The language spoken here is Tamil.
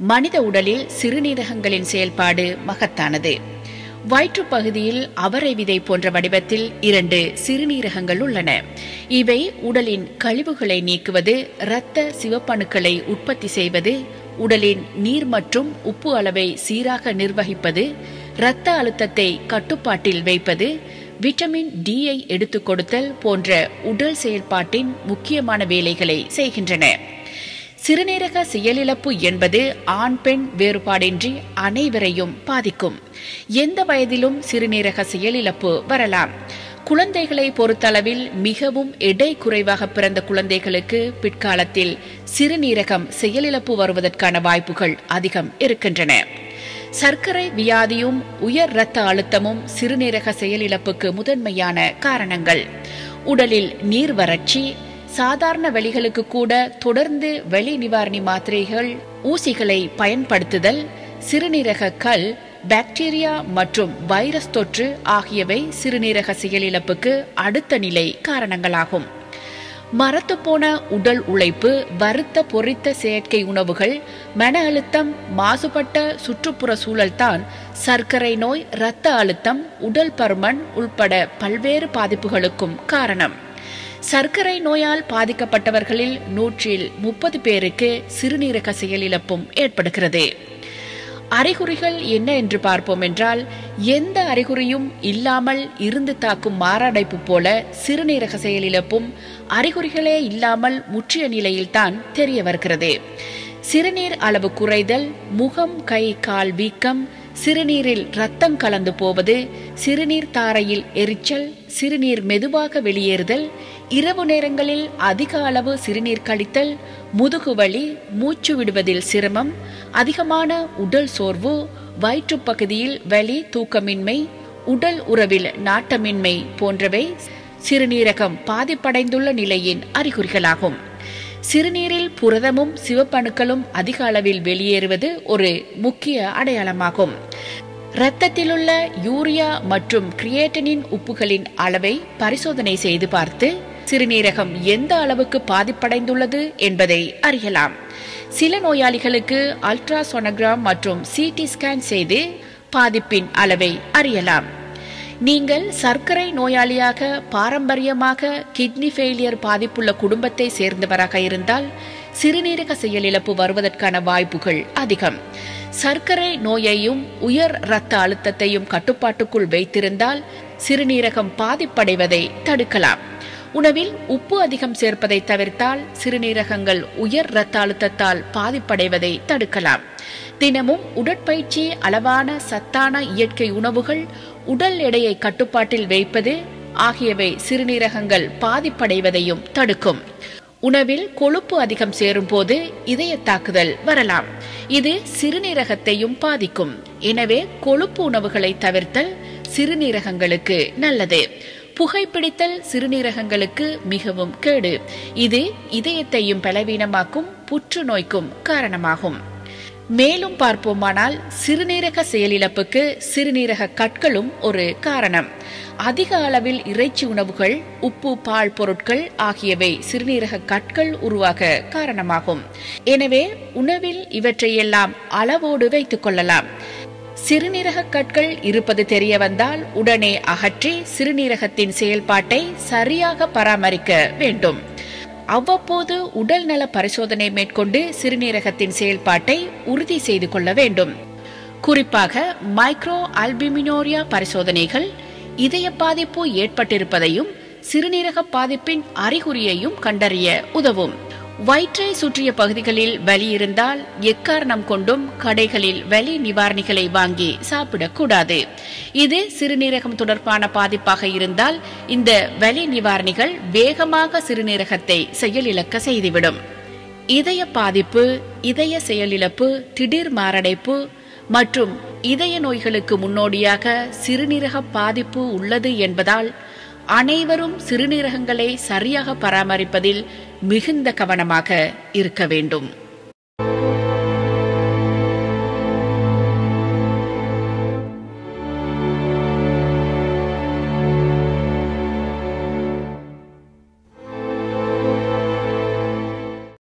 மனித உடலில் சிறுநீரகங்களின் செயல்பாடு மகத்தானது வயிற்றுப் பகுதியில் அவரை விதை போன்ற வடிவத்தில் இரண்டு சிறுநீரகங்கள் உள்ளன இவை உடலின் கழிவுகளை நீக்குவது இரத்த சிவப்பணுக்களை உற்பத்தி செய்வது உடலின் நீர் மற்றும் உப்பு அளவை சீராக நிர்வகிப்பது இரத்த அழுத்தத்தை கட்டுப்பாட்டில் வைப்பது விட்டமின் டியை எடுத்துக் கொடுத்தல் போன்ற உடல் செயல்பாட்டின் முக்கியமான வேலைகளை செய்கின்றன சிறுநீரக செயலிழப்பு என்பது ஆண் பெண் வேறுபாடின்றி அனைவரையும் பாதிக்கும் எந்த வயதிலும் சிறுநீரக செயலிழப்பு வரலாம் குழந்தைகளை பொறுத்தளவில் மிகவும் எடை குறைவாக பிறந்த குழந்தைகளுக்கு பிற்காலத்தில் சிறுநீரகம் செயலிழப்பு வருவதற்கான வாய்ப்புகள் அதிகம் இருக்கின்றன சர்க்கரை வியாதியும் உயர் இரத்த அழுத்தமும் சிறுநீரக செயலிழப்புக்கு முதன்மையான காரணங்கள் உடலில் நீர் வறட்சி சாதாரண வழிகளுக்கு கூட தொடர்ந்து வெளி நிவாரணி மாத்திரைகள் ஊசிகளை பயன்படுத்துதல் சிறுநீரக கல் பாக்டீரியா மற்றும் வைரஸ் தொற்று ஆகியவை சிறுநீரக செயலிழப்புக்கு அடுத்த நிலை காரணங்களாகும் மரத்துப்போன உடல் உழைப்பு வறுத்த பொரித்த செயற்கை உணவுகள் மன அழுத்தம் மாசுபட்ட சுற்றுப்புற சூழல்தான் சர்க்கரை நோய் இரத்த அழுத்தம் உடல் பருமன் உள்பட பல்வேறு பாதிப்புகளுக்கும் காரணம் சர்க்கரை நோயால் பாதிக்கப்பட்டவர்களில் நூற்றில் முப்பது பேருக்கு சிறுநீரக செயலிழப்பும் ஏற்படுகிறது அறிகுறிகள் என்ன என்று பார்ப்போம் என்றால் எந்த அறிகுறியும் இல்லாமல் இருந்து தாக்கும் மாரடைப்பு போல சிறுநீரக செயலிழப்பும் அறிகுறிகளே இல்லாமல் முற்றிய நிலையில்தான் தெரிய வருகிறது சிறுநீர் அளவு குறைதல் முகம் கை கால் வீக்கம் சிறுநீரில் ரத்தம் கலந்து போவது சிறுநீர் தாரையில் எரிச்சல் சிறுநீர் மெதுவாக வெளியேறுதல் இரவு நேரங்களில் அதிக அளவு சிறுநீர் கழித்தல் முதுகுவலி மூச்சு விடுவதில் சிரமம் அதிகமான உடல் சோர்வு வயிற்றுப் பகுதியில் வலி தூக்கமின்மை உடல் உறவில் நாட்டமின்மை போன்றவை சிறுநீரகம் பாதிப்படைந்துள்ள நிலையின் அறிகுறிகளாகும் சிறுநீரில் புரதமும் சிவப்பணுக்களும் அதிக அளவில் வெளியேறுவது ஒரு முக்கிய அடையாளமாகும் இரத்தத்திலுள்ள யூரியா மற்றும் கிரியேட்டனின் உப்புகளின் அளவை பரிசோதனை செய்து பார்த்து சிறுநீரகம் எந்த அளவுக்கு பாதிப்படைந்துள்ளது என்பதை அறியலாம் சில நோயாளிகளுக்கு அல்ட்ராசோனோகிராம் மற்றும் சிடி ஸ்கேன் செய்து பாதிப்பின் அளவை அறியலாம் நீங்கள் சர்க்கரை நோயாளியாக பாரம்பரியமாக கிட்னி ஃபெயிலியர் பாதிப்புள்ள குடும்பத்தை சேர்ந்தவராக இருந்தால் சிறுநீரக செயலிழப்பு வருவதற்கான வாய்ப்புகள் அதிகம் சர்க்கரை நோயையும் உயர் இரத்த அழுத்தத்தையும் கட்டுப்பாட்டுக்குள் வைத்திருந்தால் சிறுநீரகம் பாதிப்படைவதை தடுக்கலாம் உணவில் உப்பு அதிகம் சேர்ப்பதை தவிர்த்தால் சிறுநீரகங்கள் உயர் இரத்த அழுத்தத்தால் பாதிப்படைவதை தடுக்கலாம் தினமும் உடற்பயிற்சி அளவான சத்தான இயற்கை உணவுகள் உடல் எடையை கட்டுப்பாட்டில் வைப்பது ஆகியவை சிறுநீரகங்கள் பாதிப்படைவதையும் தடுக்கும் உணவில் கொழுப்பு அதிகம் சேரும் போது இதய தாக்குதல் வரலாம் இது சிறுநீரகத்தையும் பாதிக்கும் எனவே கொழுப்பு உணவுகளை தவிர்த்தல் சிறுநீரகங்களுக்கு நல்லது புகைப்பிடித்தல் சிறுநீரகங்களுக்கு மிகவும் கேடு இது இதயத்தையும் பலவீனமாக்கும் புற்றுநோய்க்கும் காரணமாகும் மேலும் பார்ப்போமானால் சிறுநீரக செயலிழப்புக்கு சிறுநீரக கற்களும் ஒரு காரணம் அதிக அளவில் இறைச்சி உணவுகள் உப்பு பால் பொருட்கள் ஆகியவை சிறுநீரக கற்கள் உருவாக காரணமாகும் எனவே உணவில் இவற்றையெல்லாம் அளவோடு வைத்துக் கொள்ளலாம் சிறுநீரக கற்கள் இருப்பது தெரிய வந்தால் உடனே அகற்றி சிறுநீரகத்தின் செயல்பாட்டை சரியாக பராமரிக்க வேண்டும் அவ்வப்போது உடல் நல பரிசோதனை மேற்கொண்டு சிறுநீரகத்தின் செயல்பாட்டை உறுதி செய்து கொள்ள வேண்டும் குறிப்பாக மைக்ரோ அல்பிமினோரியா பரிசோதனைகள் இதய பாதிப்பு ஏற்பட்டிருப்பதையும் சிறுநீரக பாதிப்பின் அறிகுறியையும் கண்டறிய உதவும் வயிற்றை சுற்றிய பகுதிகளில் வலி இருந்தால் எக்காரணம் கொண்டும் கடைகளில் வலி நிவாரணிகளை வாங்கி சாப்பிடக்கூடாது இது சிறுநீரகம் தொடர்பான பாதிப்பாக இருந்தால் இந்த வலி நிவாரணிகள் வேகமாக சிறுநீரகத்தை செயலிழக்க செய்துவிடும் இதய பாதிப்பு இதய செயலிழப்பு திடீர் மாரடைப்பு மற்றும் இதய நோய்களுக்கு முன்னோடியாக சிறுநீரக பாதிப்பு உள்ளது என்பதால் அனைவரும் சிறுநீரகங்களை சரியாக பராமரிப்பதில் மிகுந்த கவனமாக இருக்க வேண்டும்